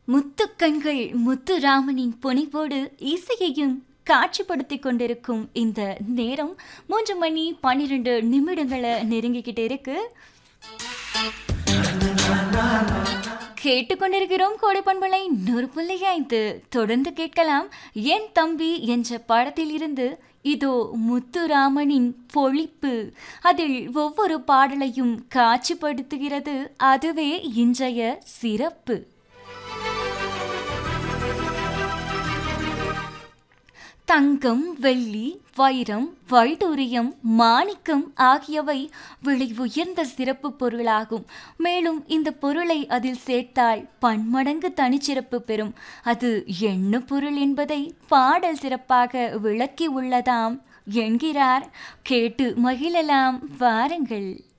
முத்துக்கண்கள் முத்துராமனின் புனைவோடு இசையையும் காட்சிப்படுத்திக் கொண்டிருக்கும் இந்த நேரம் மூன்று மணி பன்னிரெண்டு நிமிடங்களை நெருங்கிக்கிட்டு இருக்கு கேட்டுக்கொண்டிருக்கிறோம் கோடைப்பண்பலை நூறு புள்ளி ஐந்து தொடர்ந்து கேட்கலாம் என் தம்பி என்ற படத்தில் இருந்து இதோ முத்துராமனின் பொழிப்பு அதில் ஒவ்வொரு பாடலையும் காட்சிப்படுத்துகிறது அதுவே இன்றைய சிறப்பு தங்கம் வெள்ளி வைரம் வைடூரியம் மாணிக்கம் ஆகியவை விலை உயர்ந்த சிறப்பு பொருளாகும் மேலும் இந்த பொருளை அதில் சேர்த்தால் பன்மடங்கு தனிச்சிறப்பு பெறும் அது என்ன பொருள் என்பதை பாடல் சிறப்பாக விளக்கி உள்ளதாம் என்கிறார் கேட்டு மகிழலாம் வாருங்கள்